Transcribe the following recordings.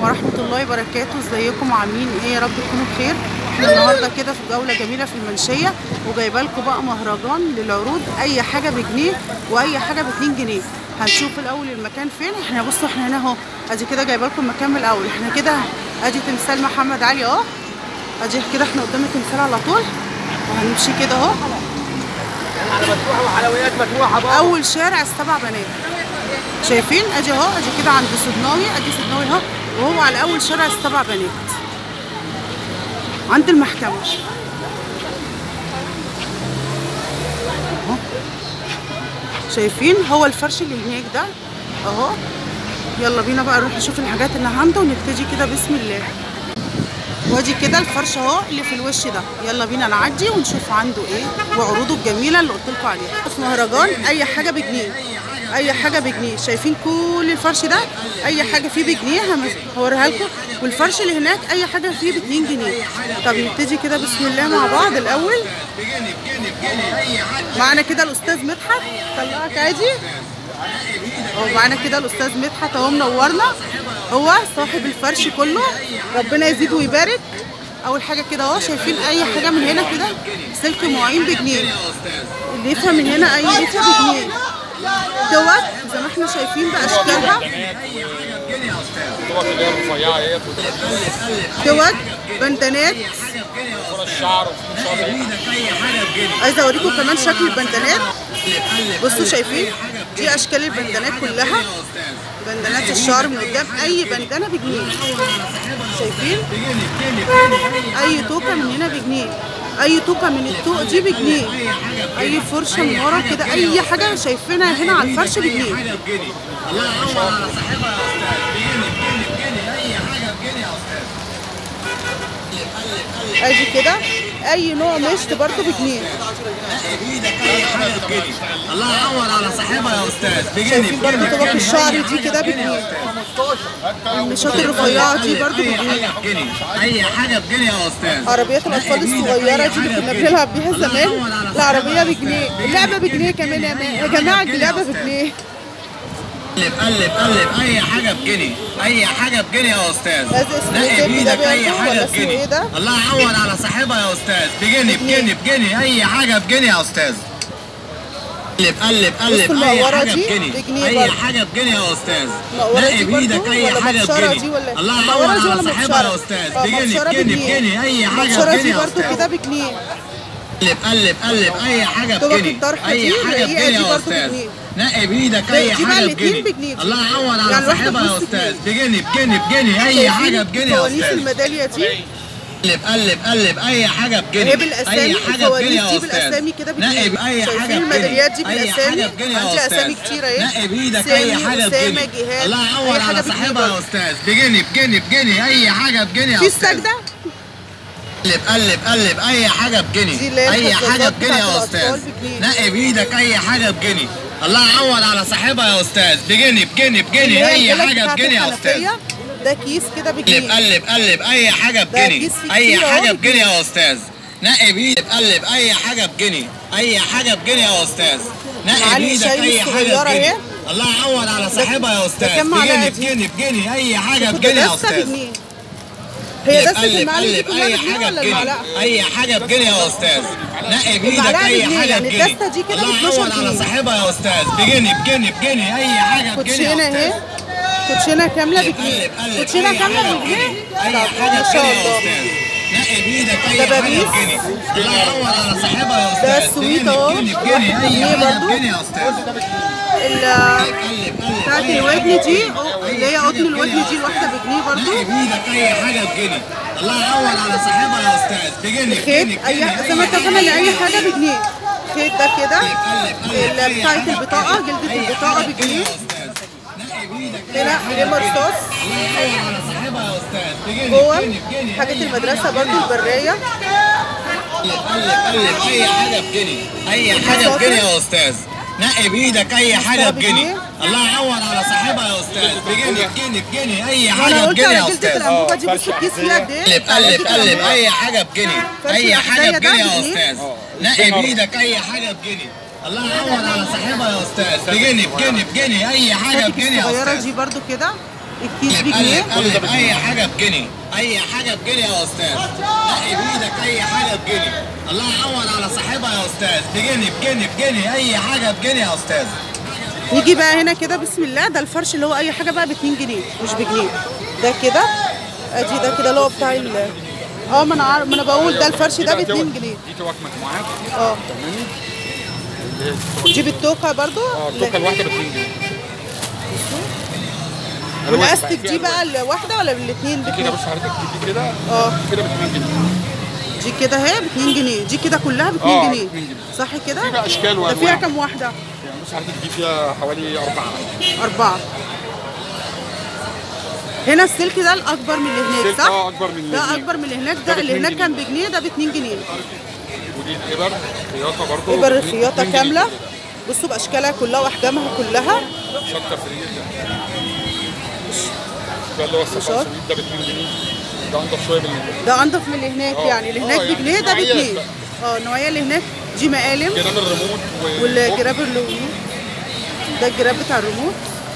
ورحمة الله وبركاته ازيكم عاملين ايه يا رب تكونوا بخير احنا النهارده كده في جولة جميلة في المنشية وجايبه لكم بقى مهرجان للعروض اي حاجة بجنيه واي حاجة باتنين جنيه هنشوف الاول المكان فين احنا بصوا احنا هنا اهو ادي كده جايبه لكم المكان من الاول احنا كده ادي تمثال محمد علي اهو ادي كده احنا قدام التمثال على طول وهنمشي كده اهو مفتوحه وحلويات مفتوحه بقى اول شارع السبع بنات شايفين ادي اهو ادي كده عند صدناوي ادي صدناوي اهو وهو على اول شارع السبع بنات عند المحكمه اهو شايفين هو الفرش اللي هناك ده اهو يلا بينا بقى نروح نشوف الحاجات اللي عنده ونبتدي كده بسم الله وادي كده الفرش اهو اللي في الوش ده يلا بينا نعدي ونشوف عنده ايه وعروضه الجميله اللي قلت لكم عليها في مهرجان اي حاجه بجنيه اي حاجه بجنيه شايفين كل الفرش ده اي حاجه فيه بجنيه هم- هوريها لكم والفرش اللي هناك اي حاجه فيه ب 2 جنيه طب نبتدي كده بسم الله مع بعض الاول معانا كده الاستاذ مدحت طلعك عادي اهو معانا كده الاستاذ مدحت اهو منورنا هو صاحب الفرش كله ربنا يزيد ويبارك اول حاجه كده اهو شايفين اي حاجه من هنا كده سلك معين بجنيه اللي يفهم من هنا اي لفه بجنيه دوت زي ما احنا شايفين باشكالها الطبق اللي هي الرفيعه ديت دوت بندانات وفرش الشعر وفي شعر عايزه اوريكم كمان شكل البندانات بصوا شايفين دي اشكال البندانات كلها بندانات الشعر من قدام اي بندانه بجنيه شايفين اي توكه من هنا بجنيه اي توكه من التوق دي بجنيه اي فرشه من ورا كده اي حاجه شايفينها هنا على الفرش بجنيه ادي كده اي نوع مشط برضه بجنيه الله يعور على صاحبها يا استاذ بجني شايفين برضه طبق الشعر دي كده بجنيه المشاط الرفيعه دي برضه بجنيه بجني اي حاجه بجني يا استاذ عربيات الاطفال الصغيره دي اللي كنا بنلعب بيها زمان العربيه بجنيه اللعبه بجنيه كمان يا مان- يا جماعه اللعبه بجنيه قلب قلب قلب اي حاجه بجني اي حاجه بجني يا استاذ هذا اسمه نقي إيه ده بايدك اي بيعمل حاجه ولا اسمه بجني إيه ده؟ الله يعور على صاحبها يا استاذ بجني بجني بجني اي حاجه بجني يا استاذ قلب قلب قلب بصوا اي المقورة حاجه دي بجني بجنيه اي برضه. حاجه بجني يا استاذ المقورة نقي دي بايدك برضه اي ولا حاجه مبشرة بجني دي ولا- الله المقورة يعور دي على ولا صاحبها يا مبشرة؟ استاذ آه، بجني مبشرة بجني بجنيه. بجني اي حاجه المبشره بجني دي يا برضه استاذ كده بجنيه قلب قلب قلب اي حاجه طبق بجني الطرحة اي دي حاجه الرقيقة بجني دي يا برضه استاذ بجنيه. نقي بايدك دي- اي دي بقى حاجه الاتنين بجني بجنيه دي. الله يعور على يعني واحدة صاحبها يا بنص استاذ جنيه. بجني بجني بجني اي حاجه بجني يا فوانيس استاذ الميداليه دي قلب قلب قلب اي حاجه بجني هي بالاسامي اي حاجه بجني الفوانيس يا دي استاذ بالاسامي كده بجنيه نقي باي شايفين حاجه الميداليات دي بجني اي بالاسامي حاجه بجني يا عندي استاذ اسامي كتيره اهي نقي بايدك اي سامي، حاجه أسامة، بجني جهاد، الله يعور أي حاجة على بجنيه صاحبها يا برضه. استاذ بجني بجني بجني اي حاجه بجني يا في استاذ السجده قلب قلب قلب اي حاجه بجني دي اللي هي اي الخزازات حاجه بجني بتاعت يا الأطفال استاذ بجنيه. نقي بايدك اي حاجه بجني الله يعوض على صاحبها يا استاذ بجني بجني اللي بجني هي اي الجلد حاجه بتاعت بجني يا استاذ الحنفية. ده كيس كده قلب بجنيه قلب قلب اي حاجه بجني كيس فيه اي كتير أهو حاجه بجنيه. بجني يا استاذ نقي بايدك قلب اي حاجه بجني اي حاجه بجني يا استاذ نقي معالق بايدك شاي اي حاجه الصغيرة بجني اهي. الله يعوض على صاحبها يا استاذ كام معلقة بجني دي؟ بجني بجني اي حاجه كنت بجني يا دستة استاذ بجنيه هي دستة قلب المعالق دي قلب كلها اي بجنيه حاجه ولا بجنيه المعلقة؟ اي حاجه بجنيه يا استاذ نقي بايدك المعلقة اي بجنيه، حاجه يعني بجنيه الدستة دي كده الله ب 12 يعوض على جنيه. صاحبها يا استاذ بجني بجني بجني اي حاجه بجنيه كوتشينة يا اهي استاذ كوتشينة كاملة بجنيه قلب قلب كوتشينة أي كاملة حاجة بجنيه اي طب حاجه ما شاء بجنيه يا الله استاذ نقي بايدك اي حاجه دبابيس. بجنيه الله يعوض على صاحبها يا استاذ ده السويت بجني اهو. بجني بجني اي جنيه حاجه برضو. بجنيه يا استاذ ال- قلب قلب بتاعت أي الودن حاجة دي بجنيه. اللي هي قطن الودن دي الواحدة بجنيه برضو نقي بايدك اي حاجه بجنيه الله يعوض على صاحبها يا استاذ بجني بجني خيط بجني اي زي ما اتفقنا ان اي حاجة بجنيه خيط ده كده ال- بتاعت البطاقة جلدة البطاقة بجنيه هنا ليه مرصاص جوه حاجات المدرسة برضو البرية قلب قلب اي حاجه بجنيه اي حاجه بجنيه يا استاذ نقي بايدك اي حاجه بجنيه الله يعوض على صاحبها يا استاذ بجنيه بجنيه بجنيه اي انا حاجه قلت بجنيه على يا جلدة استاذ الانبوبة دي بصوا الكيس فيها قد ايه قلب قلب قلب اي حاجه بجنيه فرش اي حاجه العباية ده بجنيه يا بجنيه؟ استاذ نقي بايدك اي حاجه بجنيه الله يعوض على صاحبها يا استاذ بجنيه بجنيه بجنيه اي حاجه بجنيه يا الصغيرة استاذ دي برضو كده الكيس بجنيه قلب قلب اي حاجه بجنيه اي حاجه بجنيه يا استاذ نقي بايدك اي حاجه بجنيه الله يعوض على صاحبها يا استاذ بجنيه بجنيه بجنيه اي حاجه بجنيه يا استاذ نيجي بقى هنا كده بسم الله ده الفرش اللي هو اي حاجه بقى ب 2 جنيه مش بجنيه ده كده ادي ده كده اللي هو بتاع ال اه ما انا عارف ما انا بقول ده الفرش ده ب 2 جنيه دي توك مجموعات اه فاهماني؟ اللي هي جيب التوكه برضو اه التوكه الواحده ب 2 جنيه والاستك دي بقى الواحده ولا بالاثنين دي كده بص حضرتك دي كده اه كده ب 2 جنيه دي كده اهي ب 2 جنيه دي كده كلها ب 2 اه، جنيه 2 جنيه. صح كده في بقى أشكال ده وأنواع. فيها كام واحده يعني بص حضرتك دي فيها حوالي أربعة أربعة هنا السلك ده الأكبر من اللي هناك السلك صح؟ اه أكبر من اللي ده هناك. أكبر من اللي هناك ده ده اللي باتنين هناك كان جنيه. بجنيه ده ب 2 جنيه ودي الإبر خياطة برضه إبر ب الخياطة 2 جنيه. كاملة بصوا بأشكالها كلها وأحجامها كلها شطة فريق ده ده اللي هو الصفار شط. السويد ده ب 2 جنيه ده أنضف شوية من اللي ده أنضف من اللي هناك اه. يعني اللي هناك اه، يعني بجنيه ده نوعيات بجنيه بقى. اه النوعية اللي هناك دي مقالم جرام الريموت و- والجراب اللي ده الجراب بتاع الريموت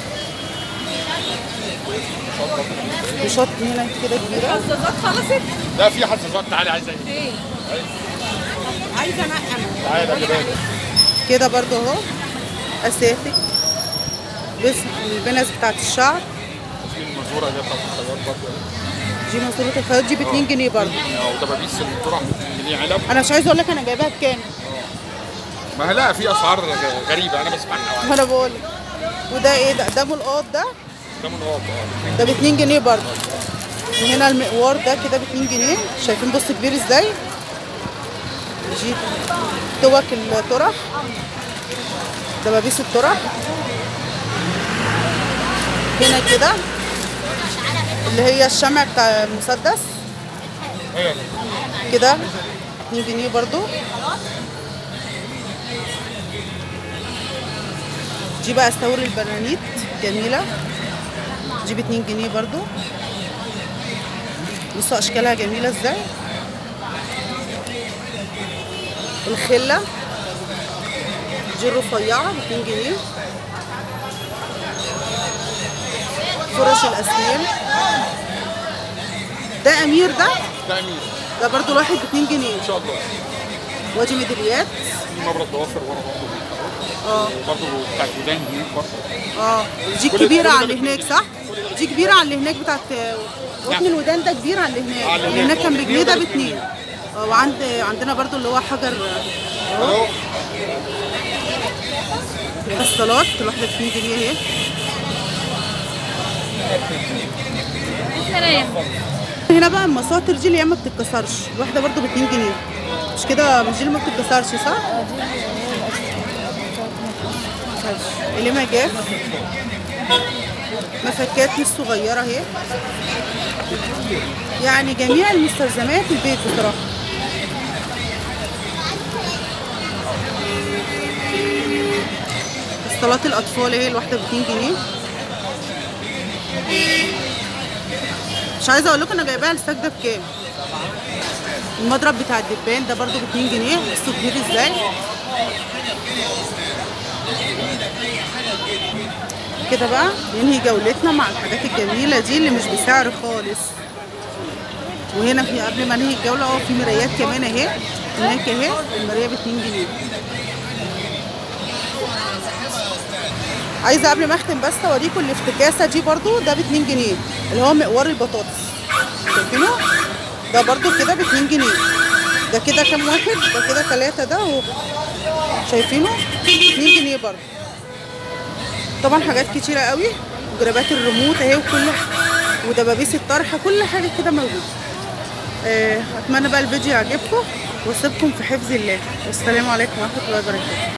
وشط هنا كده كبيرة الحظاظات خلصت لا في حظاظات تعالي عايزة ايه؟ ايه عايزه انقم تعالي يا جبال كده برضو اهو اساتك بس البنس بتاعت الشعر في المزورة دي بتاعت الخياط برضه دي ماسوره الخياط دي ب 2 جنيه برضو اه ودبابيس الطرح ب 2 جنيه علب انا مش عايزه اقول لك انا جايباها بكام ما هي لا في اسعار غ- غريبه انا بسمع عنها ما انا بقول لك وده ايه ده ده ملقاط ده ده من واقع اه ده ب 2 جنيه برضو وهنا المقوار ده كده ب 2 جنيه شايفين بص كبير ازاي دي توك الطرح دبابيس الطرح هنا كده اللي هي الشمع بتاع المسدس ايوه كده 2 جنيه برضو دي بقى استور البرانيت جميلة دي ب 2 جنيه برضو بصوا اشكالها جميلة ازاي الخلة دي الرفيعة ب 2 جنيه فرش الاسنان ده امير ده ده امير ده برضو الواحد ب 2 جنيه ان شاء الله وادي ميداليات في مبرد ضوافر ورا برضه اه برضه بتاعت ودان هناك برضه اه دي كل- كبيرة كل عن ده اللي هناك باتنين صح؟ دي كبيرة عن اللي هناك بتاعت قطن الودان ده كبير عن اللي هناك آه، اللي اللي هناك هناك. كان آه، بجنيه ده ده باتنين اه وعند عندنا برضو اللي هو حجر اهو الصالات الواحدة ب 2 جنيه اهي سلام هنا بقى المساطر دي اللي هي ما بتتكسرش الواحدة برضو ب 2 جنيه مش كده مش دي اللي ما بتتكسرش صح؟ اللي ما جاف مفكات مش صغيرة اهي يعني جميع المستلزمات البيت بصراحة صالات الأطفال اهي الواحدة ب 2 جنيه مش عايزة أقول لكم أنا جايباها السجدة بكام المضرب بتاع الدبان ده برضو ب 2 جنيه بصوا كبير ازاي كده بقى ننهي جولتنا مع الحاجات الجميلة دي اللي مش بسعر خالص وهنا في قبل ما ننهي الجولة اهو في مرايات كمان اهي هناك اهي المراية ب 2 جنيه عايزة قبل ما اختم بس اوريكم الافتكاسة دي برضو ده ب 2 جنيه اللي هو مقوار البطاطس شايفينه؟ ده برضو كده ب 2 جنيه ده كده كام واحد؟ ده كده ثلاثة ده اهو شايفينه؟ 2 جنيه برضو طبعا حاجات كتيرة قوي وجرابات الريموت اهي وكل ودبابيس الطرحة كل حاجة كده موجودة آه، اتمنى بقى الفيديو يعجبكم واسيبكم في حفظ الله والسلام عليكم ورحمة الله وبركاته